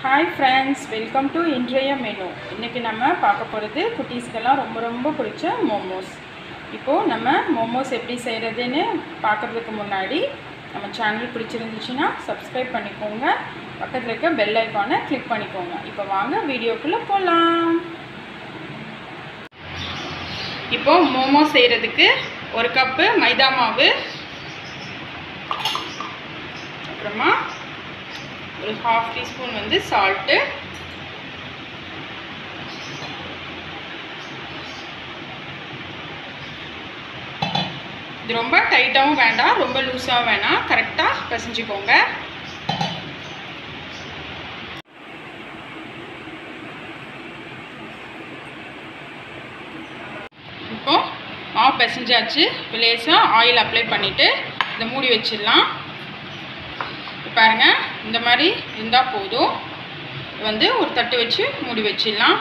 hi friends welcome to இன்றைய menu இன்றைக்கி நம்ம பார்க்க போகிறது குட்டீஸ்க்கெல்லாம் ரொம்ப ரொம்ப பிடிச்ச மோமோஸ் இப்போது நம்ம மோமோஸ் எப்படி செய்கிறதுன்னு பார்க்குறதுக்கு முன்னாடி நம்ம சேனல் பிடிச்சிருந்துச்சுன்னா சப்ஸ்கிரைப் பண்ணிக்கோங்க பக்கத்தில் இருக்க பெல் ஐக்கானை கிளிக் பண்ணிக்கோங்க இப்போ வாங்க வீடியோக்குள்ளே போகலாம் இப்போது மோமோஸ் செய்கிறதுக்கு ஒரு கப்பு மைதா மாவு அப்புறமா ஒரு ஹாஃப் டீஸ்பூன் வந்து சால்ட்டு இது ரொம்ப டைட்டாகவும் வேண்டாம் ரொம்ப லூஸாகவும் வேணாம் கரெக்டாக பிசைஞ்சுக்கோங்க இப்போ மாவு பிசைஞ்சாச்சு இப்போ லேசாக ஆயில் அப்ளை பண்ணிவிட்டு இதை மூடி வச்சிடலாம் பாருங்க இந்த மாதிரி இருந்தால் போதும் வந்து ஒரு தட்டு வச்சு மூடி வச்சிடலாம்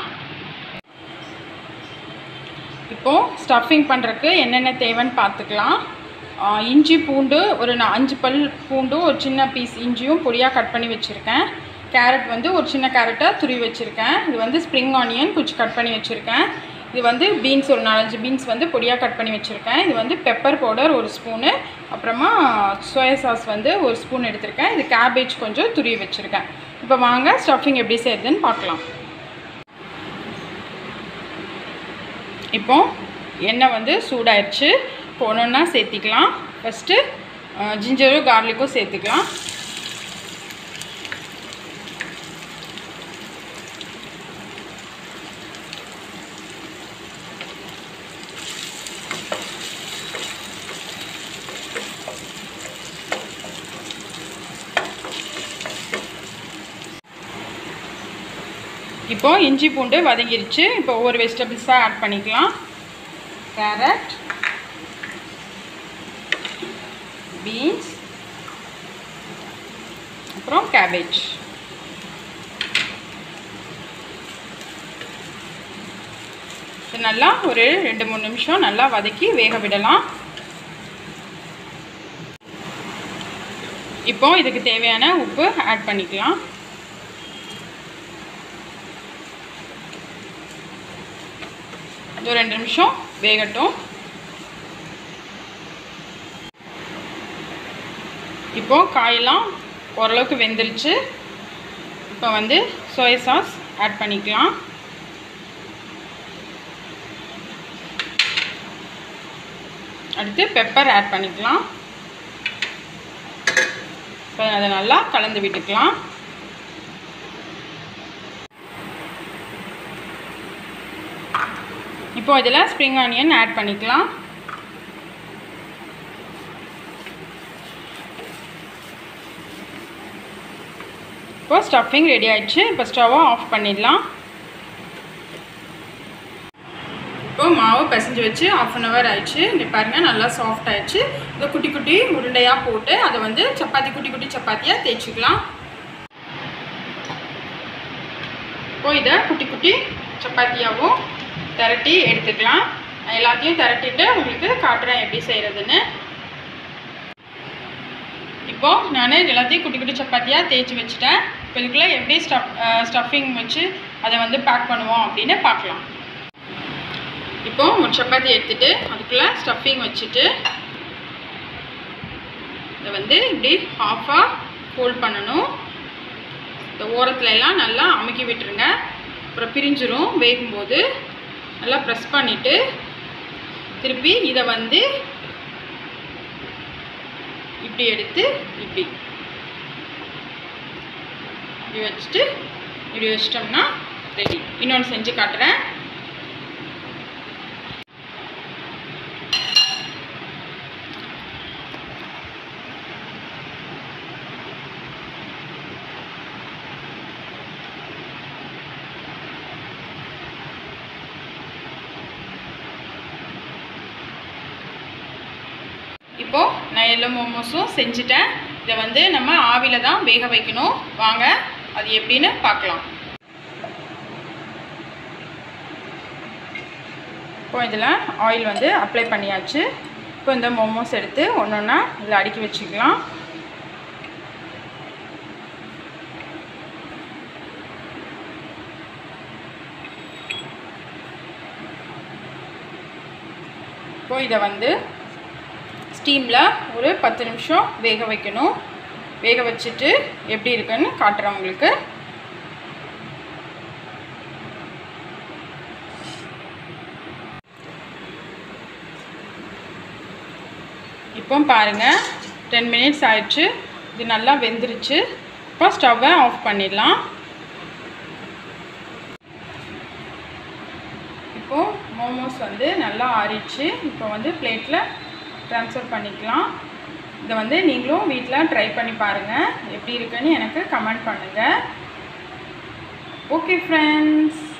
இப்போது ஸ்டஃபிங் பண்ணுறதுக்கு என்னென்ன தேவைன்னு பார்த்துக்கலாம் இஞ்சி பூண்டு ஒரு நான் அஞ்சு பல் பூண்டும் ஒரு சின்ன பீஸ் இஞ்சியும் பொடியாக கட் பண்ணி வச்சுருக்கேன் கேரட் வந்து ஒரு சின்ன கேரட்டை துருவி வச்சுருக்கேன் இது வந்து ஸ்ப்ரிங் ஆனியன் கொஞ்சம் கட் பண்ணி வச்சுருக்கேன் இது வந்து பீன்ஸ் ஒரு நாலஞ்சு பீன்ஸ் வந்து பொடியாக கட் பண்ணி வச்சுருக்கேன் இது வந்து பெப்பர் பவுடர் ஒரு ஸ்பூனு அப்புறமா சோயா சாஸ் வந்து ஒரு ஸ்பூன் எடுத்திருக்கேன் இது கேபேஜ் கொஞ்சம் துருவி வச்சுருக்கேன் இப்போ வாங்க ஸ்டஃபிங் எப்படி செய்யுதுன்னு பார்க்கலாம் இப்போ எண்ணெய் வந்து சூடாயிடுச்சு இப்போ ஒன்று சேர்த்திக்கலாம் ஃபஸ்ட்டு ஜிஞ்சரும் கார்லிக்கும் சேர்த்துக்கலாம் இப்போ இஞ்சி பூண்டு வதங்கிருச்சு இப்போ ஒவ்வொரு வெஜிடபிள்ஸாக ஆட் பண்ணிக்கலாம் கேரட் பீன்ஸ் அப்புறம் கேபேஜ் இது நல்லா ஒரு ரெண்டு மூணு நிமிஷம் நல்லா வதக்கி வேக விடலாம் இப்போ இதுக்கு தேவையான உப்பு ஆட் பண்ணிக்கலாம் ஒரு ரெண்டு நிமிஷம் வேகட்டும் இப்போ காயெல்லாம் ஓரளவுக்கு வெந்துருச்சு இப்போ வந்து சோயா சாஸ் ஆட் பண்ணிக்கலாம் அடுத்து பெப்பர் ஆட் பண்ணிக்கலாம் இப்போ அதை நல்லா கலந்து விட்டுக்கலாம் இப்போ இதில் ஸ்ப்ரிங் ஆனியன் ஆட் பண்ணிக்கலாம் இப்போ ஸ்டஃபிங் ரெடி ஆயிடுச்சு இப்போ ஸ்டவ்வை ஆஃப் பண்ணிடலாம் இப்போ மாவு பிசைஞ்சு வச்சு ஆஃப் அன் ஹவர் ஆயிடுச்சு இங்கே பாருங்கள் நல்லா சாஃப்ட் ஆயிடுச்சு இதை குட்டி குட்டி உருண்டையாக போட்டு அதை வந்து சப்பாத்தி குட்டி குட்டி சப்பாத்தியாக தேய்ச்சிக்கலாம் இப்போ இதை குட்டி குட்டி சப்பாத்தியாகவும் திரட்டி எடுத்துக்கலாம் எல்லாத்தையும் திரட்டிட்டு உங்களுக்கு காட்டுறேன் எப்படி செய்கிறதுன்னு இப்போது நான் எல்லாத்தையும் குட்டி குட்டி சப்பாத்தியாக தேய்ச்சி வச்சுட்டேன் இப்போ இதுக்குள்ளே எப்படி ஸ்டஃப் ஸ்டஃபிங் வச்சு அதை வந்து பேக் பண்ணுவோம் அப்படின்னு பார்க்கலாம் இப்போது ஒரு சப்பாத்தி எடுத்துகிட்டு அதுக்குள்ளே ஸ்டஃபிங் வச்சுட்டு இதை வந்து இப்படி ஹாஃபாக ஃபோல்ட் பண்ணணும் இந்த ஓரத்துல எல்லாம் நல்லா அமுக்கி விட்டுருங்க அப்புறம் பிரிஞ்சிரும் வேகும்போது நல்லா ப்ரெஸ் பண்ணிவிட்டு திருப்பி இதை வந்து இப்படி எடுத்து இப்படி இப்படி வச்சுட்டு இப்படி வச்சிட்டோம்னா ரெடி இன்னொன்று செஞ்சு காட்டுறேன் இப்போது நான் எல்லோ மோமோஸும் செஞ்சுட்டேன் இதை வந்து நம்ம ஆவியில் தான் வேக வைக்கணும் வாங்க அது எப்படின்னு பார்க்கலாம் இப்போ இதில் ஆயில் வந்து அப்ளை பண்ணியாச்சு இப்போ இந்த மோமோஸ் எடுத்து ஒன்று ஒன்றா இதில் அடுக்கி வச்சுக்கலாம் இப்போ இதை வந்து ஸ்டீமில் ஒரு பத்து நிமிஷம் வேக வைக்கணும் வேக வச்சுட்டு எப்படி இருக்குன்னு காட்டுறேன் உங்களுக்கு இப்போ பாருங்கள் டென் மினிட்ஸ் ஆயிடுச்சு இது நல்லா வெந்துருச்சு இப்போ ஸ்டவ்வை ஆஃப் பண்ணிடலாம் இப்போது மோமோஸ் வந்து நல்லா ஆறிடுச்சு இப்போ வந்து பிளேட்டில் ட்ரான்ஸ்ஃபர் பண்ணிக்கலாம் இதை வந்து நீங்களும் வீட்டில் ட்ரை பண்ணி பாருங்கள் எப்படி இருக்குன்னு எனக்கு கமெண்ட் பண்ணுங்கள் ஓகே ஃப்ரெண்ட்ஸ்